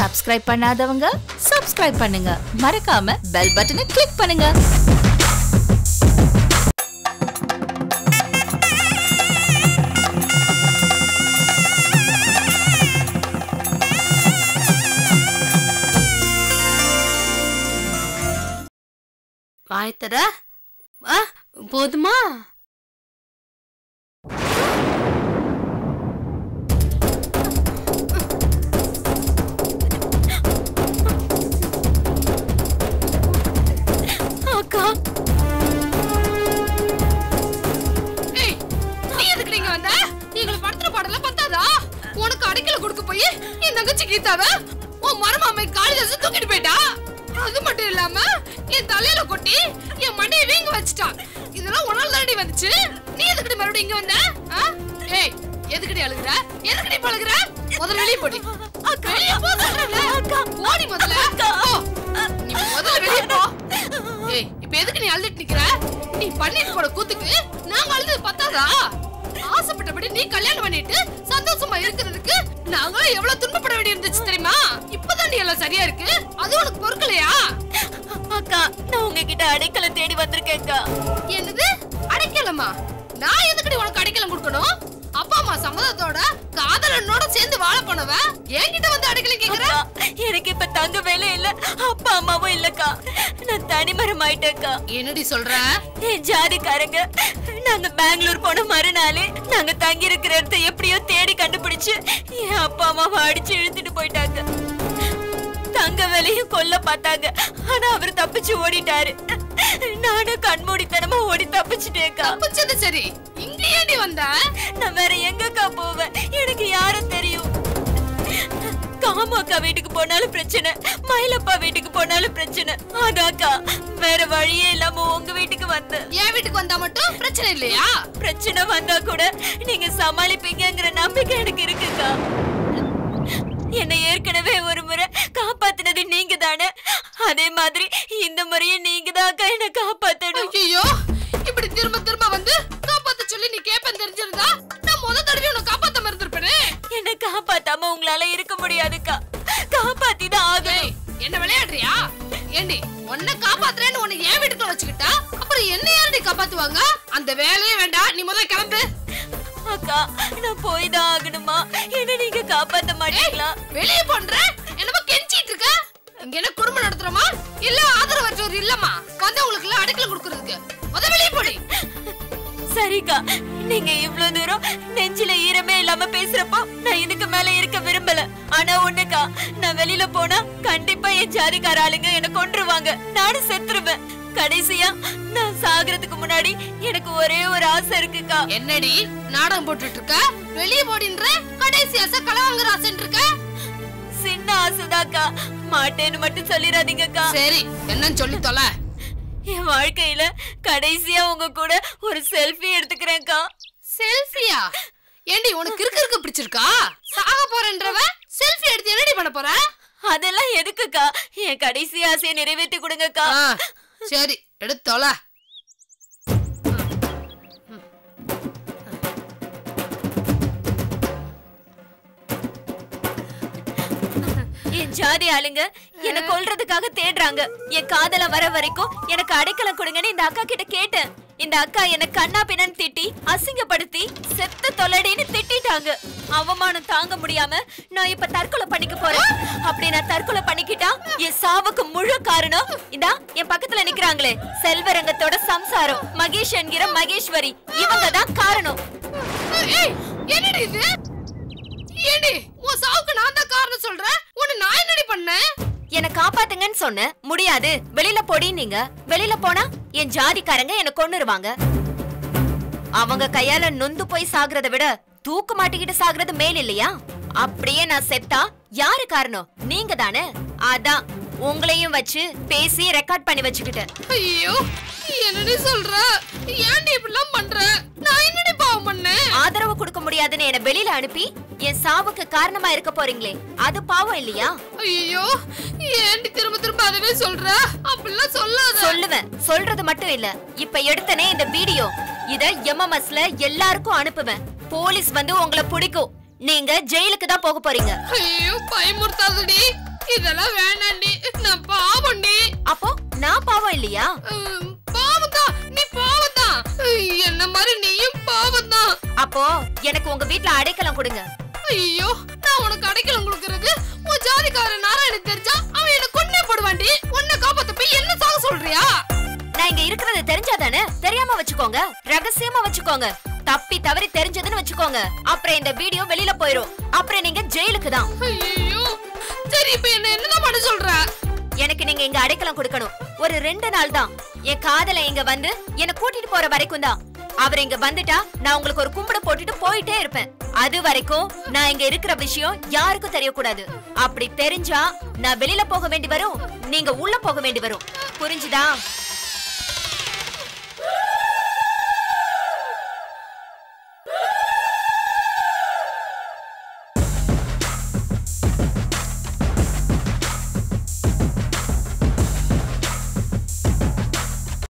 Subscribe பண்ணாதவங்க subscribe பண்ணுங்க மறக்காம பெல் பட்டனை கிளிக் பண்ணுங்க வாய்த்தர ஆ போதுமா அக்கா ஏய் நீ எதுக்கு நீங்க வந்த எங்களை படுத்துற பாடல பத்தாதா உனக்கு அடைக்கல கொடுக்க போய் என் தங்கச்சி கீதாவ உன் மருமாமை காளிதாச தூக்கிட்டு போயிட்டா அது மட்டும் இல்லாம என் தலையில கொட்டி என் மண்டையை வீங்க வச்சுட்டா இதெல்லாம் உன்னால தானடி வந்துச்சு நீ எதுக்குடி மறுபடியும் இங்க வந்த ஆ? ஏய் எதுக்குடி அழுகுற எதுக்குடி பழகுற முதல்ல வெளிய போடி வெளிய போ சொல்றேன்ல ஓடி முதல்ல போ. நீ முதல்ல வெளிய போ ஏய் இப்ப எதுக்கு நீ அழுதுட்டு நிக்கிற நீ பண்ணிட்டு போட கூத்துக்கு நாங்க அழுது பத்தாதா ஆசைப்பட்டபடி நீ கல்யாணம் பண்ணிட்டு சந்தோஷமா இருக்கிறதுக்கு நாங்க எவ்வளவு துன்பப்பட வேண்டி இருந்துச்சு தெரியுமா இப்பதான் நீ எல்லாம் சரியா இருக்கு அது உனக்கு பொறுக்கலையா அக்கா நான் உங்ககிட்ட அடைக்கலம் தேடி வந்திருக்கேன்க்கா என்னது அடைக்கலமா நான் எதுக்குடி உனக்கு அடைக்கலம் கொடுக்கணும் அப்பா அம்மா சம்மதத்தோட காதலனோட சேர்ந்து வாழ போனவ என்கிட்ட வந்து அடைக்கலம் கேக்குற அக்கா, எனக்கு இப்ப தங்க வேலை இல்ல அப்பா அம்மாவும் இல்லக்கா நான் தனிமரம் ஆயிட்டேன்க்கா என்னடி சொல்ற என் ஜாதிக்காரங்க நாங்க பெங்களூர் போன மறுநாளே நாங்க தங்கி இருக்கிற இடத்த எப்படியோ தேடி கண்டுபிடிச்சு என் அப்பா அம்மாவை அடிச்சு இழுத்துட்டு போயிட்டாங்க தங்க வேலையும் கொல்ல பார்த்தாங்க ஆனா அவர் தப்பிச்சு ஓடிட்டாரு நானும் கண்மூடித்தனமா ஓடி தப்பிச்சிட்டேன்க்கா தப்பிச்சது சரி இங்க ஏண்டி வந்த நான் வேற எங்கக்கா போவேன் எனக்கு யாரும் தெரியும் காமாக்கா வீட்டுக்கு போனாலும் பிரச்சனை மயிலப்பா வீட்டுக்கு போனாலும் பிரச்சனை அதாக்கா வேற வழியே இல்லாம உங்க வீட்டுக்கு வந்தேன் என் வீட்டுக்கு வந்தா மட்டும் பிரச்சனை இல்லையா பிரச்சனை வந்தா கூட நீங்க சமாளிப்பீங்கங்கிற நம்பிக்கை எனக்கு இருக்குக்கா என்னை ஏற்கனவே ஒரு முறை காப்பாத்தினது நீங்க தானே அதே மாதிரி இந்த முறையும் நீங்க தான் என்ன காப்பாத்தணும் ஐயோ இப்படி திரும்ப திரும்ப வந்து காப்பாத்த சொல்லி நீ கேப்பேன் தெரிஞ்சிருந்தா நான் முத தடவை உன்னை காப்பாத்தாம இருந்திருப்பேனே என்ன காப்பாத்தாம உங்களால இருக்க முடியாதுக்கா காப்பாத்தி தான் ஆகணும் ஏய், என்ன விளையாடுறியா ஏண்டி உன்னை காப்பாத்துறேன்னு உன்னை என் வீட்டுக்குள்ள வச்சுக்கிட்டா அப்புறம் என்ன யாரடி காப்பாத்துவாங்க அந்த வேலையே வேண்டாம் நீ முதல்ல கிளம்பு அக்கா நான் போய் தான் ஆகணுமா என்ன நீங்க காப்பாத்த மாட்டீங்களா வெளியே போன்ற என்னமோ கெஞ்சிட்டு இருக்க இங்க என்ன குடும்பம் நடத்துறோமா இல்ல ஆதரவற்றோர் இல்லம்மா வந்தவங்களுக்கு எல்லாம் அடைக்கல கொடுக்கறதுக்கு முத வெளியே போடி சரிக்கா நீங்க இவ்ளோ தூரம் நெஞ்சில ஈரமே இல்லாம பேசுறப்போ நான் இதுக்கு மேல இருக்க விரும்பல ஆனா ஒண்ணுக்கா நான் வெளியில போனா கண்டிப்பா என் ஜாதிக்கார ஆளுங்க என்ன கொன்றுவாங்க நானும் செத்துருவேன் கடைசியா நான் சாகுறதுக்கு முன்னாடி எனக்கு ஒரே ஒரு ஆசை இருக்குக்கா என்னடி நாடகம் போட்டுட்டு இருக்க வெளியே போடின்ற கடைசி ஆசை களவாங்குற ஆசைன்னு இருக்க சின்ன ஆசைதாக்கா மாட்டேன்னு மட்டும் சொல்லிடாதீங்கக்கா சரி என்னன்னு சொல்லி தொலை என் வாழ்க்கையில கடைசியா உங்க கூட ஒரு செல்ஃபி எடுத்துக்கிறேன்க்கா செல்ஃபியா ஏண்டி உனக்கு இருக்கு இருக்கு பிடிச்சிருக்கா சாக போறேன்றவ செல்ஃபி எடுத்து என்னடி பண்ண போற அதெல்லாம் எதுக்குக்கா என் கடைசி ஆசையை நிறைவேற்றி கொடுங்கக்கா ஆ, சரி எடுத்து தொலை என் ஜாதி ஆளுங்க என்ன கொல்றதுக்காக தேடுறாங்க என் காதல வர வரைக்கும் எனக்கு அடைக்கலம் கொடுங்கன்னு இந்த அக்கா கிட்ட கேட்டேன் இந்த அக்கா என்ன கண்ணா பின்னன்னு திட்டி அசிங்கப்படுத்தி செத்த தொல்லடின்னு திட்டிட்டாங்க அவமானம் தாங்க முடியாம நான் இப்ப தற்கொலை பண்ணிக்க போறேன் அப்படி நான் தற்கொலை பண்ணிக்கிட்டா என் சாவுக்கு முழு காரணம் இதா என் பக்கத்துல நிக்கிறாங்களே செல்வரங்கத்தோட சம்சாரம் மகேஷ் என்கிற மகேஸ்வரி இவங்க தான் காரணம் ஏய் என்னடி இது ஏண்டி உன் சாவுக்கு நான் தான் காரணம் சொல்றேன் உன்னை நான் என்னடி பண்ணேன் என்ன காப்பாத்துங்கன்னு சொன்னேன் முடியாது வெளியில போடி நீங்க வெளியில போனா என் ஜாதிக்காரங்க என்ன கொன்னுருவாங்க அவங்க கையால நொந்து போய் சாகுறத விட தூக்கு மாட்டிக்கிட்டு சாகுறது மேல் இல்லையா அப்படியே நான் செத்தா யாரு காரணம் நீங்க தானே அதான் உங்களையும் வச்சு பேசி ரெக்கார்ட் பண்ணி வச்சுக்கிட்டேன் ஐயோ என்னடி சொல்ற ஏன்டி இப்படிலாம் பண்ற நான் என்னடி பாவம் பண்ணேன் ஆதரவு கொடுக்க முடியாதுன்னு என்ன வெளியில அனுப்பி என் சாவுக்கு காரணமா இருக்க போறீங்களே அது பாவம் இல்லையா ஐயோ ஏன்டி திரும்ப திரும்ப அதவே சொல்ற அப்படிலாம் சொல்லாத சொல்லுவேன் சொல்றது மட்டும் இல்ல இப்ப எடுத்தனே இந்த வீடியோ இத எம்எம்எஸ்ல எல்லாருக்கும் அனுப்புவேன் போலீஸ் வந்து உங்களை பிடிக்கும் நீங்க ஜெயிலுக்கு தான் போக போறீங்க ஐயோ பயமுறுத்தாதடி இதெல்லாம் வேணாண்டி நான் பாவம்டி அப்போ நான் பாவம் இல்லையா உம், பாவம்தான் நீ பாவம்தான் என்ன மாதிரி நீயும் பாவம்தான் அப்போ எனக்கு உங்க வீட்ல அடைக்கலம் கொடுங்க ஐயோ நான் உனக்கு அடைக்கலம் கொடுக்கறது உன் ஜாதிக்கார நாராயண தெரிஞ்சா அவன் என்ன கொன்னே போடுவாண்டி உன்னை காப்பாத்த போய் என்ன சாக சொல்றியா நான் இங்க இருக்கிறது தெரிஞ்சாதானே தெரியாம வச்சுக்கோங்க ரகசியமா வச்சுக்கோங்க தப்பி தவறி தெரிஞ்சதுன்னு வச்சுக்கோங்க அப்புறம் இந்த வீடியோ வெளியில போயிரும் அப்புறம் நீங்க ஜெயிலுக்கு தான் ஐயோ சரி இப்ப என்ன என்னதான் பண்ண சொல்ற எனக்கு நீங்க இங்க அடைக்கலம் கொடுக்கணும் ஒரு ரெண்டு நாள் தான் என் காதல இங்க வந்து என்ன கூட்டிட்டு போற வரைக்கும் தான் அவர் இங்க வந்துட்டா நான் உங்களுக்கு ஒரு கும்பிட போட்டுட்டு போயிட்டே இருப்பேன் அது வரைக்கும் நான் இங்க இருக்கிற விஷயம் யாருக்கும் தெரியக்கூடாது அப்படி தெரிஞ்சா நான் வெளியில போக வேண்டி வரும் நீங்க உள்ள போக வேண்டி வரும் புரிஞ்சுதா